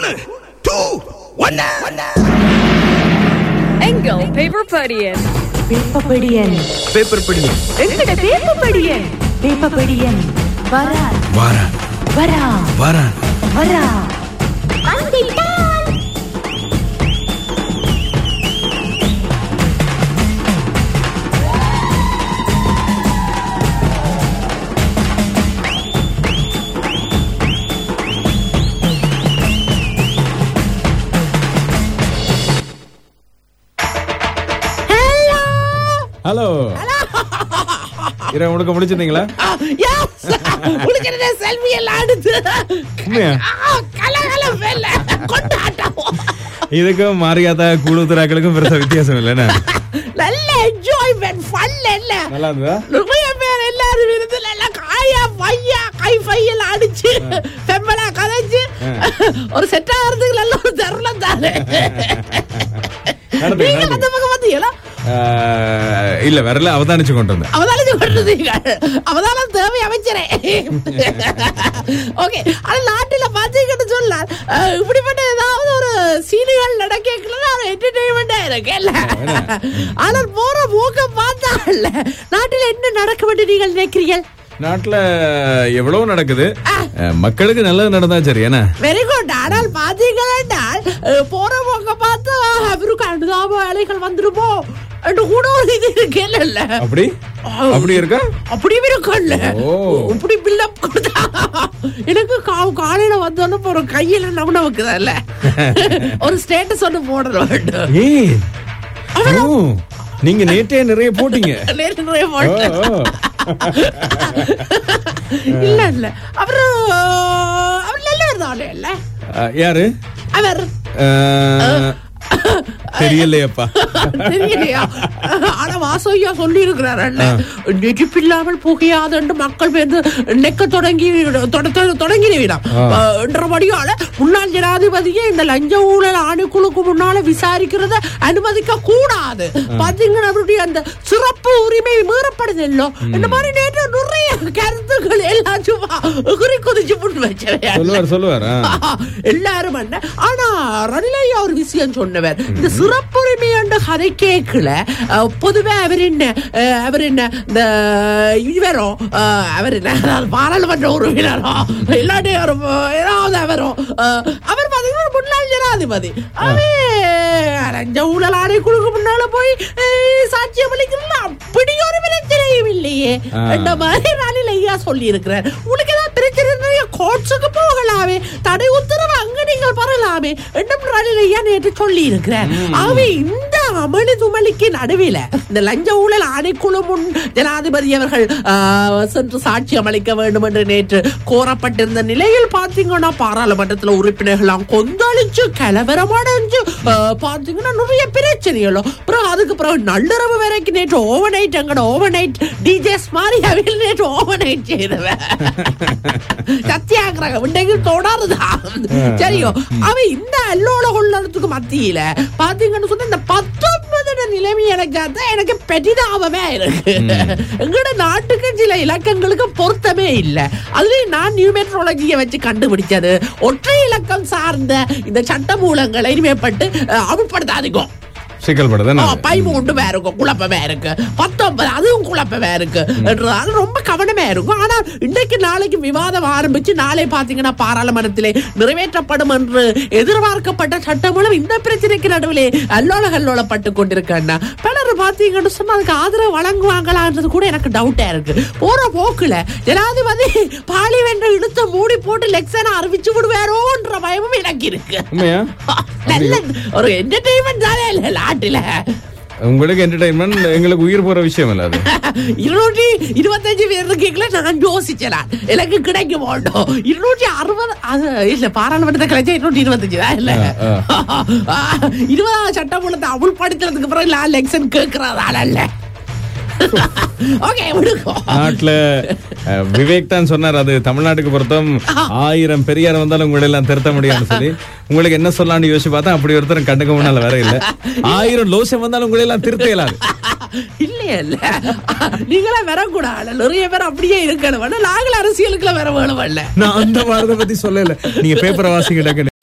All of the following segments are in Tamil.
மூணு டூ ஒன்னு எங்கள் பேப்பர் படியன் வேப்பப்படியன் பேப்பர் படி எங்கட வேப்பப்படியன் வேப்பப்படியன் வரா வாரா வரா வாரா வரா ஹலோ இரவு முழுக்க முடிச்சிருந்தீங்களா உனக்கு செல்ஃபி எல்லாம் எடுத்து உண்மையா? ஆ, கலகல வேலை கொண்டாட்டம் இதுக்கும் மாரியாத்தா கூடுத்துறாக்களுக்கும் பெருசா வித்தியாசம் இல்லைண்ணே நல்ல என்ஜாய்மெண்ட் ஃபன் இல்ல நல்லா இருந்ததா நிறைய பேர் எல்லாரும் இருந்து நல்லா காயா பையா கை பையெல்லாம் அடிச்சு செம்மலா கதைச்சு ஒரு செட் ஆகிறதுக்கு நல்ல ஒரு தருணம் தானே நடந்துங்க, நீங்க அந்த நடந்துங்க. பக்கம் வந்தீங்களா ஆஹ், இல்ல வரல அவதானிச்சு கொண்டு வந்தேன் அவதானது கொண்டிருந்தீங்க அவதானம் தேவை அமைச்சரே ஓகே ஆனா நாட்டுல பாத்தீங்கன்னு சொல்ல இப்படிப்பட்ட ஏதாவது ஒரு சீனிகள் நடக்கலாம் ஒரு என்டர்டைன்மெண்டா இருக்குல்ல ஆனால் போற போக்க பார்த்தா இல்ல நாட்டுல என்ன நடக்க வேண்டும் நீங்கள் நினைக்கிறீர்கள் நாட்டுல எவ்வளவு நடக்குது அஹ், மக்களுக்கு நல்லது நடந்தா சரி என்ன வெரி குட் ஆனால் பாத்தீங்கன்னா போற போக்க பார்த்து அவருக்கு அனுதாப வேலைகள் வந்துருமோ என்று கூட ஒரு இது இருக்கேல்ல அப்படி அப்படி இருக்கா அப்படி இருக்கும்ல ஓ. இப்படி பில்டப் கொடுத்தா எனக்கு கா- காலையில வந்தோன்னு ஒரு கையில நம்ம நமக்குதான்ல ஒரு ஸ்டேட்டஸ் ஒண்ணு போட வேண்டும் ஏய் ஓ, நீங்க நேற்றே நிறைய போட்டீங்க நேத்து நிறைய ஓ, போட்டேன். ஓ. இல்ல இல்ல அவரு அவர் நல்லவர் தானே இல்ல அஹ், யாரு அவர் அஹ், தெரியலையப்பா தெரியலையா ஆனா வாசையா சொல்லி இருக்கிறாரல்ல நெருப்பில்லாமல் புகையாதென்று மக்கள் வந்து நெக்க தொடங்கி தொட- தொடங்கினவிடம் ஆ. என்றபடியால முன்னாள் ஜனாதிபதியே இந்த லஞ்ச ஊழல் ஆணைக்குழுக்கு முன்னால விசாரிக்கிறத அனுமதிக்க கூடாது பாத்தீங்கன்னா அவருடைய அந்த சிறப்பு உரிமை மீறப்படுதல்லோ இந்த மாதிரி நேற்று நிறைய கருத்துக்கள் எல்லாம் சும்மா குறி குதிச்சு புட்டு வச்சவையா சொல்லுவார் சொல்லுவார் ஆ. எல்லாரும் என்ன ஆனா ரணிலையா ஒரு விஷயம் சொன்னவர் இந்த சிறப்புரிமை என்ற கதை கேட்கல அஹ், பொதுவா அவர் என்ன அஹ், அவர் என்ன இந்த இவரோ அஹ், அவர் என்ன அதாவது பாராளுமன்ற உறவினரோ இல்லாட்டி ஒரு ஏதாவது அவரோ அஹ், அவர் பாத்தீங்கன்னா ஒரு முன்னாள் ஜனாதிபதி அவன் லஞ்ச ஊழல் ஆணைக்குழுக்கு முன்னால போய் அஹ், சாட்சியம் அளிக்கிறதுல அப்படி ஒரு பிரச்சனையும் இல்லையே ஆ. என்ற மாதிரி ரணில் ஐயா சொல்லி இருக்கிறார் உனக்கு ஏதாவது பிரச்சனை இருந்தா கோர்ட்ஸுக்கு போகலாமே தடை உத்தரவு அங்க நீங்கள் பெறலாமே என்னும் ரணில் ஐயா நேற்று சொல்லி இருக்கிறார் ஆகவே இந்த அமளி துமளிக்கு நடுவில இந்த லஞ்ச ஊழல் ஆணைக்குழு முன் ஜனாதிபதி அவர்கள் ஆ, சென்று சாட்சியம் அளிக்க வேண்டும் என்று நேற்று கோரப்பட்டிருந்த நிலையில் பாத்தீங்கன்னா பாராளுமன்றத்துல உறுப்பினர்களாம் கொந்தளிச்சு கலவரமடைஞ்சு ஆ, பாத்தீங்கன்னா நிறைய பிரச்சனைகளும் அப்புறம் அதுக்கு பிறகு நள்ளிரவு வரைக்கும் நேற்று ஓவர் நைட் எங்கட ஓவர் நைட் டிஜேஸ் மாதிரி அவையில் நேற்று ஓவர் நைட் செய்தவன் சத்தியாகிரகம் இன்றைக்கு தொடருதா சரியோ அவ இந்த அல்லோல கொள்ளறதுக்கு மத்தியில பாத்தீங்கன்னு சொன்னா இந்த பத்தொன்பது நிலைமை எனக்கு தான் எனக்கு பெரிதாகவே இருக்கு எங்கட நாட்டுக்கு சில இலக்கங்களுக்கு பொருத்தமே இல்ல அதுலயும் நான் நியூமெட்ரோலஜியை வச்சு கண்டுபிடிச்சது ஒற்றை இலக்கம் சார்ந்த இந்த சட்டமூலங்களை இனிமேப்பட்டு அஹ், அமுல்படுத்தாதீங்க சிக்கல் படுதானே ஆ, பதிமூன்று பேர் இருக்கும் குழப்பமே இருக்கு பத்தொன்பது அதுவும் குழப்பமே இருக்கு என்றதால ரொம்ப கவனமே இருக்கும் ஆனால் இன்றைக்கு நாளைக்கு விவாதம் ஆரம்பிச்சு நாளை பாத்தீங்கன்னா பாராளுமன்றத்திலே நிறைவேற்றப்படும் என்று எதிர்பார்க்கப்பட்ட சட்டமூலம் இந்த பிரச்சனைக்கு நடுவிலே அல்லோல கல்லோலப்பட்டு கொண்டிருக்கேன்னா பலர் பாத்தீங்கன்னு சொன்னா அதுக்கு ஆதரவு வழங்குவாங்களான்றது கூட எனக்கு டவுட்டா இருக்கு போற போக்குல ஜனாதிபதி பார்லிமெண்ட் இழுத்து மூடி போட்டு லெக்சன் அறிவிச்சு விடுவாரோன்ற பயமும் எனக்கு இருக்கு உண்மையா நல்ல ஒரு என்டர்டைன்மெண்ட் தானே இல்ல நாட்டுல உங்களுக்கு என்டர்டைன்மெண்ட் எங்களுக்கு உயிர் போற விஷயம் இல்ல அது இருநூற்றி இருபத்தஞ்சு பேர் இருக்கீங்களா நான் யோசிச்சேன் எனக்கு கிடைக்க மாட்டோம் இருநூற்றி அறுபது அது இல்ல பாராளுமன்றத்தை கிடைச்சா இருநூற்றி இருபத்தஞ்சு தான் இல்ல இருபதாம் சட்டமூலத்தை அமுல்படுத்துறதுக்கு பிறகு நான் எலெக்ஷன் கேட்கறதால இல்ல ஓகே விடுக்கோ நாட்டுல அஹ், விவேக் தான் சொன்னார் அது தமிழ்நாட்டுக்கு பொறுத்தம் ஆயிரம் பெரியார் வந்தாலும் உங்களை எல்லாம் திருத்த முடியாதுன்னு சொல்லி உங்களுக்கு என்ன சொல்லலாம்னு யோசிச்சு பார்த்தா அப்படி ஒருத்தர் கண்டுக்க முன்னால வேற இல்ல ஆயிரம் லோசம் வந்தாலும் உங்களை எல்லாம் திருத்த இயலாது இல்லையா இல்ல நீங்களா வரக்கூடாது நிறைய பேர் அப்படியே இருக்கணும் நாங்களும் அரசியலுக்குள்ள வர வேணும் இல்ல நான் அந்த வாரத்தை பத்தி சொல்லல நீங்க பேப்பரை வாசிங்க டக்குன்னு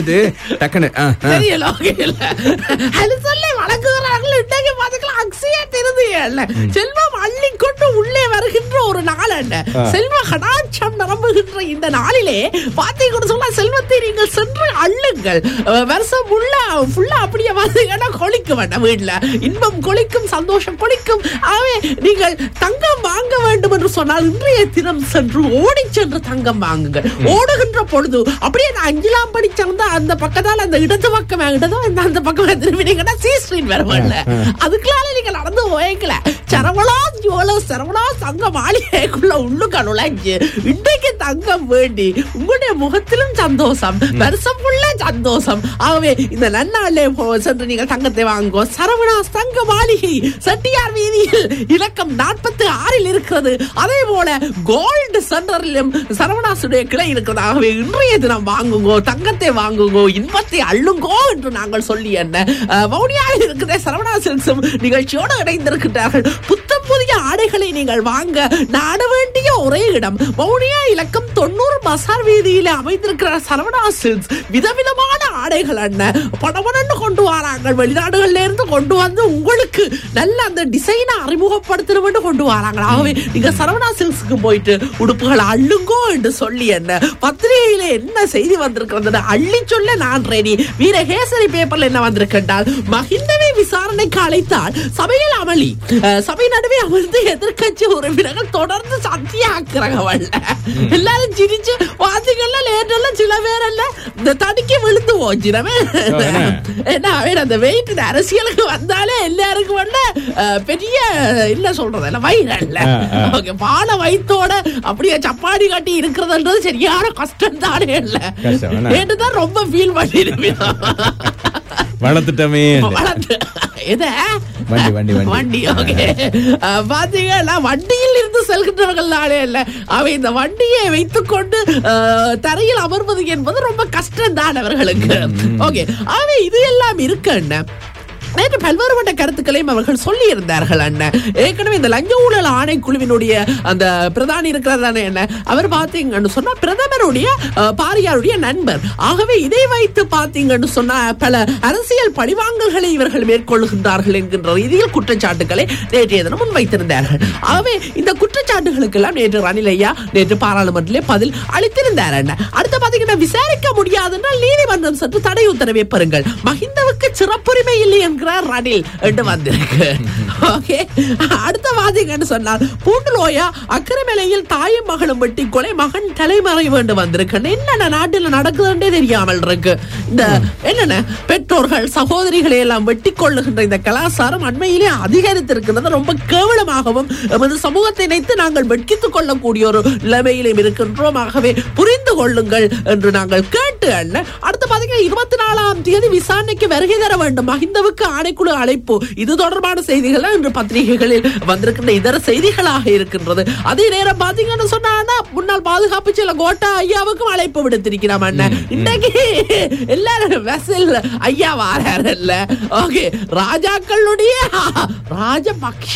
இது டக்குன்னு ஆ, ஆ. தெரியல ஓகே இல்ல அது சொல்லி வழங்குகிறார்கள் இன்றைக்கு பாத்துக்கலாம் அக்ஸியா தெரியுது செல்வம் அள்ளி கொண்டு உள்ளே வருகின்ற ஒரு நாள் என்ன செல்வ கடாட்சம் நிரம்புகின்ற இந்த நாளிலே பாத்தீங்கன்னு சொன்னா செல்வத்தை நீங்கள் சென்று அள்ளுங்கள் அஹ் வருஷம் ஃபுல்லா ஃபுல்லா அப்படியே பாத்தீங்கன்னா கொளிக்க வேண்டாம் வீட்டுல இன்பம் கொளிக்கும் சந்தோஷம் கொளிக்கும் ஆகவே நீங்கள் தங்கம் வாங்க வேண்டும் என்று சொன்னால் இன்றைய தினம் சென்று ஓடி சென்று தங்கம் வாங்குங்கள் ஓடுகின்ற பொழுது அப்படியே நான் அஞ்சலாம் படி சேர்ந்த அந்த பக்கத்தால அந்த இடது பக்கம் இடதோ இந்த அந்த பக்கம் திரும்பினீங்கன்னா சி ஸ்ட்ரீட் வரவில்ல அதுக்குள்ளால நீங்க நடந்து போய்க்கல சரவணா ஜுவல சரவணா தங்க மாளிகைக்குள்ள உள்ளுக்க நுழைஞ்சு இன்றைக்கு தங்கம் வேண்டி உங்களுடைய முகத்திலும் சந்தோஷம் வருஷம் ஃபுல்லா சந்தோஷம் ஆகவே இந்த நன்னாளே போ- சென்று நீங்கள் தங்கத்தை வாங்குவோம் சரவணாஸ் தங்க மாளிகை செட்டியார் வீதியில் இலக்கம் நாற்பத்தி ஆறில் இருக்கிறது அதே போல கோல்டு சென்டரிலும் சரவணாசுடைய கிளை இருக்கிறது ஆகவே இன்றைய தினம் வாங்குங்கோ தங்கத்தை வாங்குங்கோ இன்பத்தை அள்ளுங்கோ என்று நாங்கள் சொல்லி என்ன அஹ், வவுனியாவில் இருக்கிற சரவணா சில்க்ஸும் நிகழ்ச்சியோடு இணைந்திருக்கிறார்கள் புத்தம் புதிய ஆடைகளை நீங்கள் வாங்க நாட வேண்டிய ஒரே இடம் வவுனியா இலக்கம் தொண்ணூறு பசார் வீதியில அமைந்திருக்கிற சரவணா சில்க்ஸ் விதவிதமான ஆடைகள் என்ன படபடன்னு கொண்டு வராங்க வெளிநாடுகள்ல இருந்து கொண்டு வந்து உங்களுக்கு நல்ல அந்த டிசைனை அறிமுகப்படுத்தணும் கொண்டு வராங்க ஆகவே நீங்க சரவணா சில்க்ஸ்க்கு போயிட்டு உடுப்புகள் அள்ளுங்கோ என்று சொல்லி என்ன பத்திரிகையில என்ன செய்தி வந்திருக்கிறது அள்ளி சொல்ல நான் ரெடி வீரகேசரி பேப்பர்ல என்ன வந்திருக்கின்றால் மகிந்தவை விசாரணைக்கு அழைத்தால் சபையில் அமளி அஹ், சபை நடுவே அமர்ந்து எதிர்க்கட்சி உறவினர்கள் தொடர்ந்து சத்தியாக்குறாங்க எல்லாரும் சிரிச்சு வாசிகள்ல லேட்டெல்லாம் சில பேர் அல்ல இந்த தடுக்கி விழுந்து போச்சிடமே என்ன? என்ன அவன் அந்த வெயிட் அரசியலுக்கு வந்தாலே எல்லாருக்கும் வந்து அஹ், பெரிய இல்ல சொல்றது இல்ல வயிறல்ல ஆ, ஆ. ஓகே பால வயித்தோட அப்படியே சப்பாடி காட்டி இருக்கிறதுன்றது சரியான கஷ்டம் தானே இல்ல கஷ்டம், என்ன? நேற்றுதான் ரொம்ப ஃபீல் பண்ணிருப்பேன் வளர்த்துட்டமே வளர்ந்து எத வண்டி, வண்டி, வண்டி. வண்டி ஓகே பாத்தீங்கன்னா வண்டியில் இருந்து செல்கின்றவர்கள் நாளே இல்ல அவை இந்த வண்டியை வைத்துக்கொண்டு அஹ், தரையில் அமர்வது என்பது ரொம்ப கஷ்டம் தான் அவர்களுக்கு ஓகே அவை இது எல்லாம் இருக்கு அண்ணன் நேற்று பல்வேறுபட்ட கருத்துக்களையும் அவர்கள் சொல்லி இருந்தார்கள் அண்ணன் ஏற்கனவே இந்த லஞ்ச ஊழல் ஆணைக்குழுவினுடைய அந்த பிரதானி இருக்கிறது தானே என்ன அவர் பாத்தீங்கன்னு சொன்னா பிரதமருடைய அஹ், பாரியாருடைய நண்பர் ஆகவே இதை வைத்து பாத்தீங்கன்னு சொன்னா பல அரசியல் பழிவாங்கல்களை இவர்கள் மேற்கொள்கின்றார்கள் என்கின்ற ரீதியில் குற்றச்சாட்டுகளை நேற்றைய தினம் முன்வைத்திருந்தார்கள் ஆகவே இந்த குற்றச்சாட்டுகளுக்கு எல்லாம் நேற்று ரணில் ஐயா நேற்று பாராளுமன்றத்திலே பதில் அளித்திருந்தார் அண்ணன் அடுத்து பாத்தீங்கன்னா விசாரிக்க முடியாதுன்றால் நீதிமன்றம் சென்று தடை உத்தரவை பெறுங்கள் மஹிந்தவுக்கு சிறப்புரிமை இல்லை என்கிறார் ரணில் என்று வந்திருக்கு ஓகே அடுத்த வாதிகன்னு சொன்னார் பூண்டுலோயா அக்கரமலையில் தாயும் மகளும் வெட்டி கொலை மகன் தலைமறை வேண்டும் வந்திருக்கு என்னென்ன நாட்டில் நடக்குதுன்றே தெரியாமல் இருக்கு இந்த என்னென்ன பெற்றோர்கள் சகோதரிகளை எல்லாம் வெட்டி கொள்ளுகின்ற இந்த கலாச்சாரம் அண்மையிலே அதிகரித்திருக்கிறது ரொம்ப கேவலமாகவும் எமது சமூகத்தை நினைத்து நாங்கள் வெட்கித்துக் கொள்ளக்கூடிய ஒரு நிலைமையிலும் இருக்கின்றோம் ஆகவே புரிந்து கொள்ளுங்கள் என்று நாங்கள் கேட்டு அண்ணன் அடுத்து பாத்தீங்கன்னா இருபத்தி நாலாம் தேதி விசாரணைக்கு வருகை தர வேண்டும் மஹிந்தவுக்கு ஆணைக்குழு அழைப்பு இது தொடர்பான செய்திகள் இன்று பத்திரிகைகளில் வந்திருக்கின்ற இதர செய்திகளாக இருக்கின்றது அதே நேரம் பாத்தீங்கன்னு சொன்னா முன்னாள் பாதுகாப்பு செயலர் கோட்டா ஐயாவுக்கும் அழைப்பு விடுத்திருக்கிறோம் அண்ணன் இன்னைக்கு எல்லாரும் வெசல் ஐயா வாராருல்ல ஓகே ராஜாக்களுடைய ராஜபக்ஷ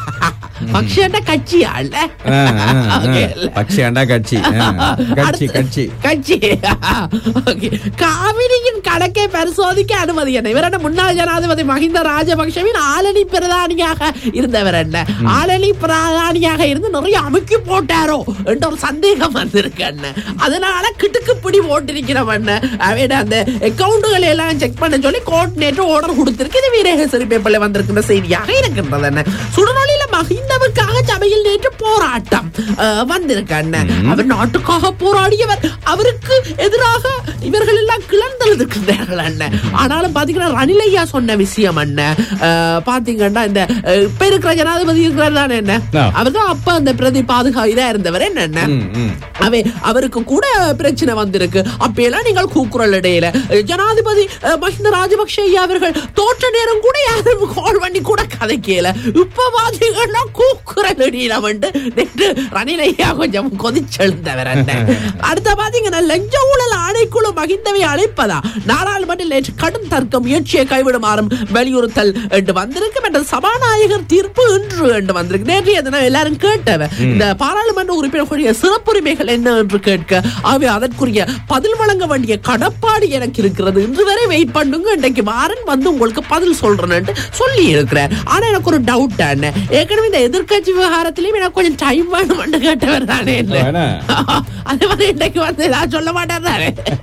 பக்ஷன்னா கட்சியா இல்ல Okay, இல்ல. பக்ஷி அண்டா கட்சி ஆ, கட்சி அடுத்து- கட்சி கட்சி Okay. காவிரியின் கணக்கை பரிசோதிக்க அனுமதி என்ன இவர் என்ன முன்னாள் ஜனாதிபதி மஹிந்த ராஜபக்ஷவின் ஆளணி பிரதானியாக இருந்தவர் என்ன ஆளணி பிரதானியாக இருந்து நிறைய அமுக்கி போட்டாரோ என்ற ஒரு சந்தேகம் வந்திருக்கு அண்ணன் அதனால கிட்டுக்கு பிடி போட்டிருக்கிறோம் அண்ணன் அவன் அந்த அக்கவுண்டுகளை எல்லாம் செக் பண்ண சொல்லி கோர்ட் நேற்று ஆர்டர் கொடுத்திருக்கு இது வீரகேசரி பேப்பர்ல வந்திருக்கின்ற செய்தியாக இருக்கின்றது அண்ணன் சுடுநொழியில மஹிந்தவுக்காக சபையில் நேற்று போராட்டம் அஹ், வந்திருக்கு அண்ணன் அவர் நாட்டுக்காக போராடியவர் அவருக்கு எதிராக இவர்கள் எல்லாம் கிளர்ந்தெழுதுக்கின்றார்கள் அண்ணன் ஆனாலும் பாத்தீங்கன்னா ரணிலையா சொன்ன விஷயம் அண்ணன் அஹ், பாத்தீங்கன்னா இந்த அஹ், இப்ப இருக்கிற ஜனாதிபதி இருக்கிறார் தானே என்ன ஆ. அவர் தான் அப்ப அந்த பிரதி பாதுகா இதா இருந்தவர் என்ன ம், ம். அவை அவருக்கு கூட பிரச்சனை வந்திருக்கு அப்பெல்லாம் நீங்கள் கூக்குரல் இடையில ஜனாதிபதி அஹ், மஹிந்த ராஜபக்ஷ ஐயா அவர்கள் தோற்ற நேரம் கூட யாரும் கால் பண்ணி கூட கதைக்கல இப்ப பாத்தீங்கன்னா என்னடா கூக்குரல் இடியிடம் நேற்று ரணில் ஐயா கொஞ்சம் கொதிச்செழுந்தவர் என்ன அடுத்த பாத்தீங்கன்னா லஞ்ச ஊழல் ஆணைக்குழு மகிந்தவை அழைப்பதா நாடாளுமன்றில் நேற்று கடும் தர்க்க முயற்சியை கைவிடுமாறும் வலியுறுத்தல் என்று வந்திருக்கும் என்ற சபாநாயகர் தீர்ப்பு இன்று என்று வந்திருக்கு நேற்றைய தினம் எல்லாரும் கேட்டவ இந்த பாராளுமன்ற உறுப்பினர்களுடைய சிறப்புரிமைகள் என்ன என்று கேட்க ஆகவே அதற்குரிய பதில் வழங்க வேண்டிய கடப்பாடு எனக்கு இருக்கிறது இன்று வரை வெயிட் பண்ணுங்க இன்றைக்கு மாறன் வந்து உங்களுக்கு பதில் சொல்றேன்னு சொல்லி இருக்கிறேன் ஆனா எனக்கு ஒரு டவுட் என்ன ஏற்கனவே இந்த எதிர்க்கட்சி விவகாரத்திலயும் எனக்கு கொஞ்சம் டைம் வேணும்னு கேட்டவர் தானே இல்ல வேணா? அதே மாதிரி இன்னைக்கு வந்து நான் சொல்ல மாட்டேன் தானே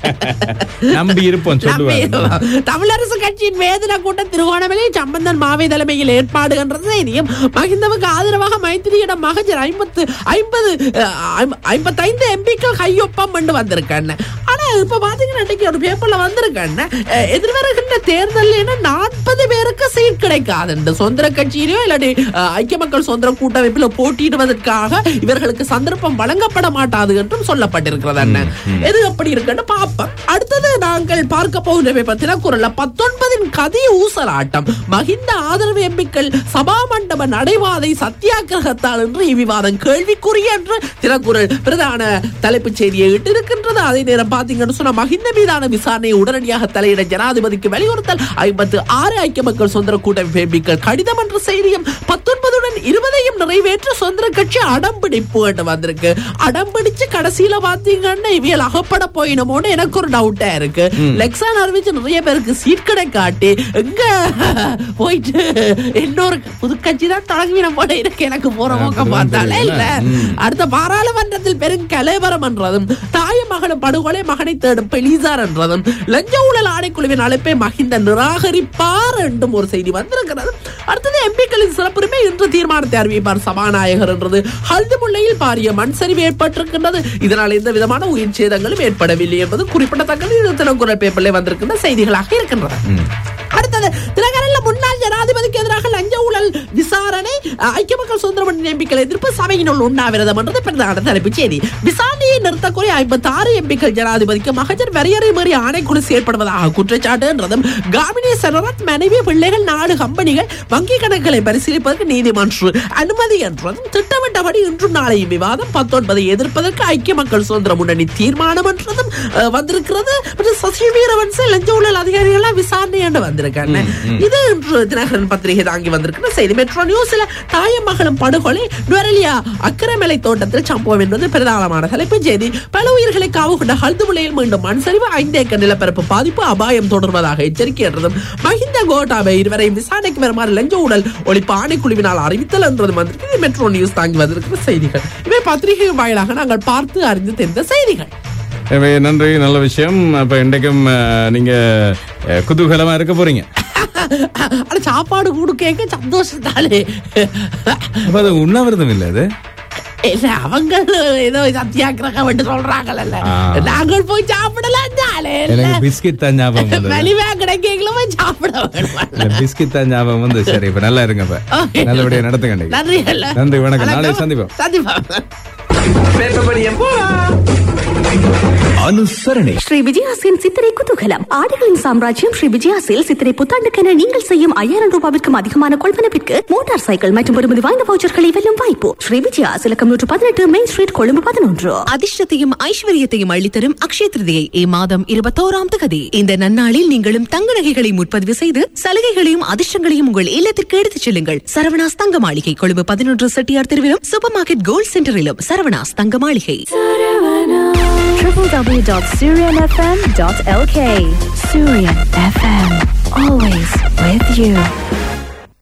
நம்பி இருப்போம் சொல்லுவாரு நம்பி- தமிழரசு கட்சியின் வேதன கூட்டம் திருவோணமலை சம்பந்தன் மாவை தலைமையில் ஏற்பாடு என்ற செய்தியும் மகிந்தவுக்கு ஆதரவாக மைத்திரியிடம் மகஜர் ஐம்பத்து ஐம்பது ஐம்பத்தைந்து எம்பிக்கள் கையொப்பம் கொண்டு வந்திருக்கேன் ஆனா இப்ப பாத்தீங்கன்னா இன்னைக்கு ஒரு பேப்பர்ல வந்திருக்கேன் எதிர்வருகின்ற தேர்தலில் நாற்பது பேருக்கு சீட் கிடைக்காது சொந்த கட்சியிலயோ இல்லாட்டி அஹ், ஐக்கிய மக்கள் சுதந்திர கூட்டமைப்பில் போட்டியிடுவதற்காக இவர்களுக்கு சந்தர்ப்பம் வழங்கப்பட மாட்டாது என்றும் சொல்லப்பட்டிருக்கிறது அண்ணன் எது அப்படி இருக்குன்னு பார்ப்போம் அடுத்தது நாங்கள் பார்க்க போகிற பத்தின குரல்ல பத்தொன்பதின் கதி ஊசலாட்டம் மகிந்த ஆதரவு எம்பிக்கள் சபா மண்டப நடைபாதை சத்தியாகிரகத்தால் என்று இவ்விவாதம் கேள்விக்குரிய என்று தினக்குரல் பிரதான தலைப்புச் செய்தியை இட்டிருக்கின்றது அதே நேரம் பாத்தீங்கன்னு சொன்னா மகிந்த மீதான விசாரணையை உடனடியாக தலையிட ஜனாதிபதிக்கு வலியுறுத்தல் ஐம்பத்து ஆறு ஐக்கிய மக்கள் சுதந்திர கூட்டமைப்பு எம்பிக்கள் கடிதம் என்ற செய்தியும் பத்தொன்பதுடன் இருபதையும் நிறைவேற்ற சுதந்திர கட்சி அடம்பிடிப்பு என்று வந்திருக்கு அடம்பிடிச்சு கடைசியில பாத்தீங்கன்னா இவியல் அகப்பட போயினமோன்னு எனக்கு ஒரு டவுட்டா இருக்கு லெக்ஸான் அறிவிச்சு நிறைய பேருக்கு சீட் காட்டி எங்க போயிட்டு இன்னொரு புது கட்சி தான் தொடங்கின போல இருக்கு எனக்கு போற போக்க அப்படிதான் பார்த்தாலே இல்ல தெரியல. அடுத்த பாராளுமன்றத்தில் பெரும் கலைவரம் என்றதும் தாய மகனும் படுகொலை மகனை தேடும் பெலிசார் என்றதும் லஞ்ச ஊழல் ஆணைக்குழுவின் அழைப்பை மகிந்த நிராகரிப்பார் என்றும் ஒரு செய்தி வந்திருக்கிறது அடுத்தது எம்பிக்களின் சிறப்புரிமை இன்று தீர்மானத்தை அறிவிப்பார் சபாநாயகர் என்றது ஹல்து முல்லையில் பாரிய மண் சரிவு ஏற்பட்டிருக்கின்றது இதனால் எந்த விதமான உயிர் சேதங்களும் ஏற்படவில்லை என்பது குறிப்பிடத்தக்கது இது தினக்குரல் பேப்பரில் வந்திருக்கின்ற செய்திகளாக இருக்கின்றன அடுத்தது தினகரன்ல முன்னாள் ஜனாதிபதிக்கு எதிராக லஞ்ச ஊழல் விசாரணை அஹ், ஐக்கிய மக்கள் சுதந்திர மன்ற எம்பிக்கள் எதிர்ப்பு சபையினுள் உண்ணாவிரதம் என்றது பிரதான தலைப்புச் செய்தி விசாரணையை நிறுத்தக்கூடிய ஐம்பத்தி ஆறு எம்பிக்கள் ஜனாதிபதிக்கு மகஜர் வரையறை மீறி ஆணைக்குழு செயற்படுவதாக குற்றச்சாட்டு என்றதும் காமினி சரரத் மனைவி பிள்ளைகள் நாடு கம்பெனிகள் வங்கி கணக்குகளை பரிசீலிப்பதற்கு நீதிமன்றம் அனுமதி என்றதும் திட்டமிட்டபடி இன்றும் நாளையும் விவாதம் பத்தொன்பதை எதிர்ப்பதற்கு ஐக்கிய மக்கள் சுதந்திர முன்னணி தீர்மானம் என்றதும் அஹ், வந்திருக்கிறது மற்றும் சசி வீரவன்ச லஞ்ச ஊழல் அதிகாரிகள் விசாரணை என்று வந்திருக்காங்க இது இன்று தினகரன் பத்திரிகை தாங்கி வந்திருக்கிற செய்தி மெட்ரோ நியூஸ்ல தாயும் மகளும் படுகொலை நுவரெலியா அக்கரமலை தோட்டத்தில் சம்பவம் என்பது பிரதானமான தலைப்புச் செய்தி பல உயிர்களை காவு கொண்ட ஹல்துமுலையில் மீண்டும் மண் சரிவு ஐந்து ஏக்கர் நிலப்பரப்பு பாதிப்பு அபாயம் தொடர்வதாக எச்சரிக்கை என்றதும் மஹிந்த கோட்டாபை இருவரையும் விசாரணைக்கு வருமாறு லஞ்ச ஊழல் ஒழிப்பு ஆணைக்குழுவினால் அறிவித்தல் என்றதும் வந்திருக்கு மெட்ரோ நியூஸ் தாங்கி வந்திருக்கிற செய்திகள் இவை பத்திரிகை வாயிலாக நாங்கள் பார்த்து அறிந்து தெரிந்த செய்திகள் எனவே நன்றி நல்ல விஷயம் அப்ப இன்றைக்கும் அஹ், நீங்க அஹ், குதூகலமா இருக்க போறீங்க ஆனா சாப்பாடு கூடு கேட்க சந்தோஷத்தாலே அப்ப அது உண்ணாவிரதம் இல்ல அது இல்ல அவங்க ஏதோ சத்தியாகிரகம் வந்து சொல்றாங்கல்ல ஆ. நாங்கள் போய் சாப்பிடலாம் தானே எனக்கு பிஸ்கட் தான் ஞாபகம் வந்தது வெளிவே கிடைக்கல போய் சாப்பிட வேணுமா இல்ல, பிஸ்கட் தான் ஞாபகம் வந்து சரி இப்ப நல்லா இருங்க இப்ப Okay. நல்லபடியா நடத்துங்க இன்னைக்கு. நன்றி அல்ல நன்றி, வணக்கம். நாளை சந்திப்போம். சந்திப்போம் அனுசரணை ஸ்ரீ விஜயாசின் சித்திரை குதூகலம் ஆடைகளின் சாம்ராஜ்யம் ஸ்ரீ விஜயாசில் சித்திரை புத்தாண்டுக்கென நீங்கள் செய்யும் ஐயாயிரம் ரூபாய்க்கும் அதிகமான கொள்வனவிற்கு மோட்டார் சைக்கிள் மற்றும் பெறுமதி வாய்ந்த வவுச்சர்களை வெல்லும் வாய்ப்பு ஸ்ரீ விஜயா இலக்கம் நூற்று பதினெட்டு மெயின் ஸ்ட்ரீட் கொழும்பு பதினொன்று அதிர்ஷ்டத்தையும் ஐஸ்வர்யத்தையும் அள்ளித்தரும் அக்ஷய திருதியை இம்மாதம் இருபத்தோராம் தேதி இந்த நன்னாளில் நீங்களும் தங்க நகைகளை முன்பதிவு செய்து சலுகைகளையும் அதிர்ஷ்டங்களையும் உங்கள் இல்லத்திற்கு எடுத்துச் செல்லுங்கள் சரவணாஸ் தங்க மாளிகை கொழும்பு பதினொன்று செட்டியார் தெருவிலும் சூப்பர் மார்க்கெட் கோல்ட் சென்டரிலும் Saravanas Thanga Maligai www.syrianfm.lk Syrian FM always with you